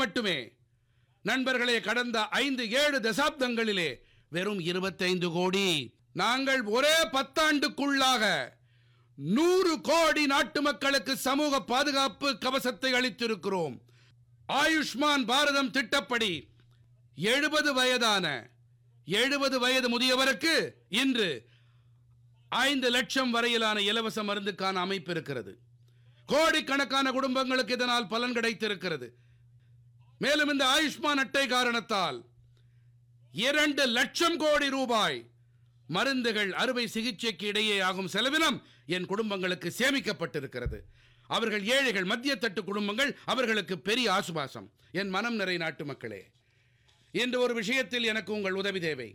மட்டுமே நண்பர்களே கடந்த ஐந்து ஏழு தசாப்தங்களிலே வெறும் இருபத்தைந்து கோடி நாங்கள் ஒரே பத்தாண்டுக்குள்ளாக நூறு கோடி நாட்டு மக்களுக்கு சமூக பாதுகாப்பு கவசத்தை அளித்திருக்கிறோம் ஆயுஷ்மான் பாரதம் திட்டப்படி எழுபது வயதான எழுபது வயது முதியவருக்கு இன்று ஐந்து லட்சம் வரையிலான இலவச மருந்துக்கான அமைப்பு இருக்கிறது கோடிக்கணக்கான குடும்பங்களுக்கு இதனால் பலன் கிடைத்திருக்கிறது மேலும் இந்த ஆயுஷ்மான் அட்டை காரணத்தால் இரண்டு லட்சம் கோடி ரூபாய் மருந்துகள் அறுவை சிகிச்சைக்கு இடையே ஆகும் செலவினம் என் குடும்பங்களுக்கு சேமிக்கப்பட்டிருக்கிறது அவர்கள் ஏழைகள் மத்திய தட்டு குடும்பங்கள் அவர்களுக்கு பெரிய ஆசுபாசம் என் மனம் நிறை நாட்டு மக்களே இன்று ஒரு விஷயத்தில் எனக்கு உங்கள் உதவி தேவை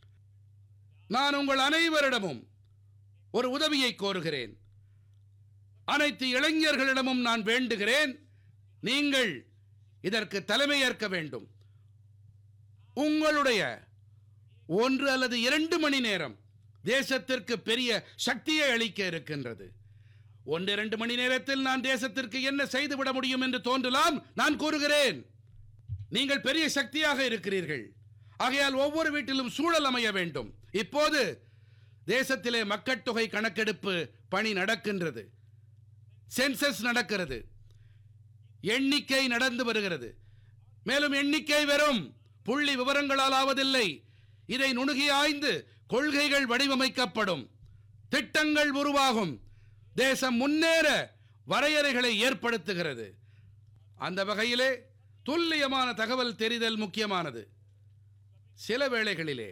நான் உங்கள் அனைவரிடமும் ஒரு உதவியை கோருகிறேன் அனைத்து இளைஞர்களிடமும் நான் வேண்டுகிறேன் நீங்கள் இதற்கு தலைமையேற்க வேண்டும் உங்களுடைய ஒன்று அல்லது இரண்டு மணி நேரம் தேசத்திற்கு பெரிய சக்தியை அளிக்க இருக்கின்றது ஒன்று இரண்டு மணி நேரத்தில் நான் தேசத்திற்கு என்ன செய்துவிட முடியும் என்று தோன்றலாம் நான் கூறுகிறேன் நீங்கள் பெரிய சக்தியாக இருக்கிறீர்கள் ஆகையால் ஒவ்வொரு வீட்டிலும் சூழல் அமைய வேண்டும் இப்போது தேசத்திலே மக்கட்தொகை கணக்கெடுப்பு பணி நடக்கின்றது சென்சஸ் நடக்கிறது எண்ணிக்கை நடந்து வருகிறது மேலும் எண்ணிக்கை வெறும் புள்ளி விவரங்களால் ஆவதில்லை இதை நுணுகி ஆய்ந்து கொள்கைகள் வடிவமைக்கப்படும் திட்டங்கள் உருவாகும் தேசம் முன்னேற வரையறைகளை ஏற்படுத்துகிறது அந்த வகையிலே துல்லியமான தகவல் தெரிதல் முக்கியமானது சில வேளைகளிலே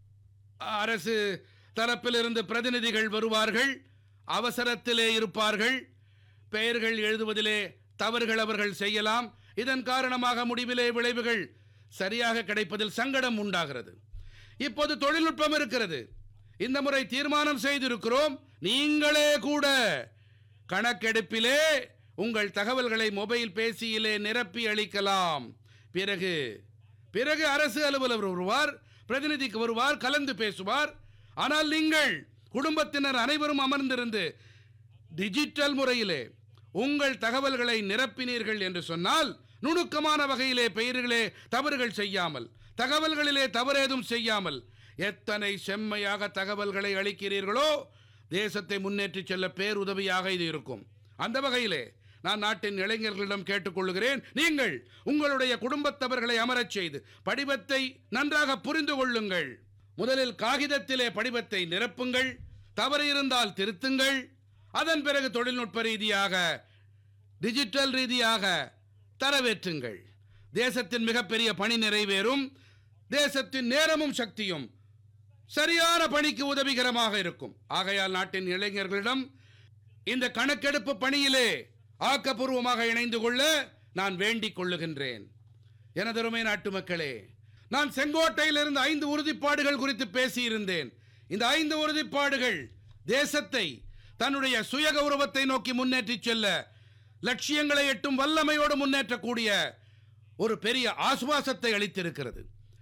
அரசு தரப்பிலிருந்து பிரதிநிதிகள் வருவார்கள் அவசரத்திலே இருப்பார்கள் பெயர்கள் எழுதுவதிலே தவறுகள் அவர்கள் செய்யலாம் இதன் காரணமாக முடிவிலே விளைவுகள் சரியாக கிடைப்பதில் சங்கடம் உண்டாகிறது இப்போது தொழில்நுட்பம் இருக்கிறது இந்த முறை தீர்மானம் செய்திருக்கிறோம் நீங்களே கூட கணக்கெடுப்பிலே உங்கள் தகவல்களை மொபைல் பேசியிலே நிரப்பி அளிக்கலாம் பிறகு பிறகு அரசு அலுவலர் வருவார் பிரதிநிதிக்கு வருவார் கலந்து பேசுவார் ஆனால் நீங்கள் குடும்பத்தினர் அனைவரும் அமர்ந்திருந்து டிஜிட்டல் முறையிலே உங்கள் தகவல்களை நிரப்பினீர்கள் என்று சொன்னால் நுணுக்கமான வகையிலே பெயர்களே தவறுகள் செய்யாமல் தகவல்களிலே தவறேதும் செய்யாமல் எத்தனை செம்மையாக தகவல்களை அளிக்கிறீர்களோ தேசத்தை முன்னேற்றிச் செல்ல பேருதவியாக இது இருக்கும் அந்த வகையிலே நான் நாட்டின் இளைஞர்களிடம் கேட்டுக்கொள்கிறேன் நீங்கள் உங்களுடைய குடும்பத்தவர்களை அமரச் செய்து படிவத்தை நன்றாக புரிந்து கொள்ளுங்கள் முதலில் காகிதத்திலே படிவத்தை நிரப்புங்கள் தவறு இருந்தால் திருத்துங்கள் அதன் பிறகு தொழில்நுட்ப ரீதியாக டிஜிட்டல் ரீதியாக தரவேற்றுங்கள் தேசத்தின் மிகப்பெரிய பணி நிறைவேறும் தேசத்தின் நேரமும் சக்தியும் சரியான பணிக்கு உதவிகரமாக இருக்கும் ஆகையால் நாட்டின் இளைஞர்களிடம் இந்த கணக்கெடுப்பு பணியிலே ஆக்கப்பூர்வமாக இணைந்து கொள்ள நான் வேண்டிக் கொள்ளுகின்றேன் எனதருமை நாட்டு மக்களே நான் செங்கோட்டையிலிருந்து ஐந்து உறுதிப்பாடுகள் குறித்து பேசியிருந்தேன் இந்த ஐந்து உறுதிப்பாடுகள் தேசத்தை தன்னுடைய சுய கௌரவத்தை நோக்கி முன்னேற்றிச் செல்ல லட்சியங்களை எட்டும் வல்லமையோடு முன்னேற்றக்கூடிய ஒரு பெரிய ஆசுவாசத்தை அளித்திருக்கிறது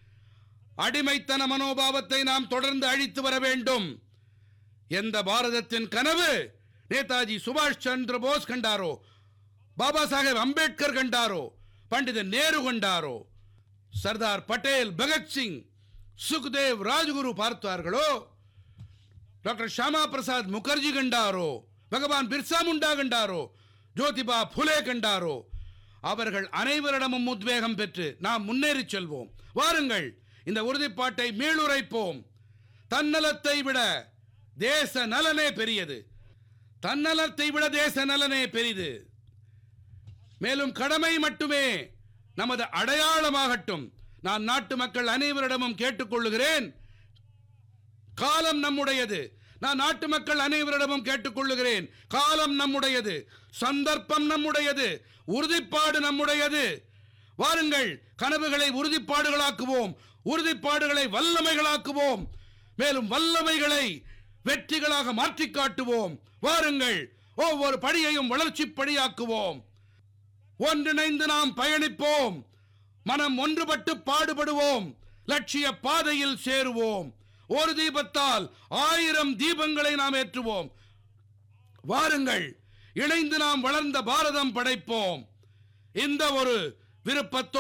அடிமைத்தன மனோபாவத்தை நாம் தொடர்ந்து அழித்து வர வேண்டும் எந்த பாரதத்தின் கனவு நேதாஜி சுபாஷ் சந்திர போஸ் கண்டாரோ பாபா சாஹேப் அம்பேத்கர் கண்டாரோ பண்டிதன் நேரு கண்டாரோ சர்தார் பட்டேல் பகத்சிங் சுக்தேவ் ராஜ்குரு பார்த்தார்களோ டாக்டர் ஷாமா பிரசாத் முகர்ஜி கண்டாரோ பகவான் பிர்சா முண்டா கண்டாரோ ஜோதிபா புலே கண்டாரோ அவர்கள் அனைவரிடமும் உத்வேகம் பெற்று நாம் முன்னேறிச் செல்வோம் வாருங்கள் இந்த உறுதிப்பாட்டை மீளுரைப்போம் தன்னலத்தை விட தேச நலனே பெரியது தன்னலத்தை விட தேச நலனே பெரிது மேலும் கடமை மட்டுமே நமது அடையாளமாகட்டும் நான் நாட்டு மக்கள் அனைவரிடமும் கேட்டுக்கொள்ளுகிறேன் காலம் நம்முடையது நான் நாட்டு மக்கள் அனைவரிடமும் கேட்டுக்கொள்ளுகிறேன் காலம் நம்முடையது சந்தர்ப்பம் நம்முடையது உறுதிப்பாடு நம்முடையது வாருங்கள் கனவுகளை உறுதிப்பாடுகளாக்குவோம் உறுதிப்பாடுகளை வல்லமைகளாக்குவோம் மேலும் வல்லமைகளை வெற்றிகளாக மாற்றிக் காட்டுவோம் வாருங்கள் ஒவ்வொரு படியையும் வளர்ச்சி படியாக்குவோம் ஒன்றிணைந்து நாம் பயணிப்போம் மனம் ஒன்றுபட்டு பாடுபடுவோம் லட்சிய பாதையில் சேருவோம் ஒரு தீபத்தால் ஆயிரம் தீபங்களை நாம் ஏற்றுவோம் வாருங்கள் இணைந்து நாம் வளர்ந்த பாரதம் படைப்போம் இந்த ஒரு விருப்பத்தோடு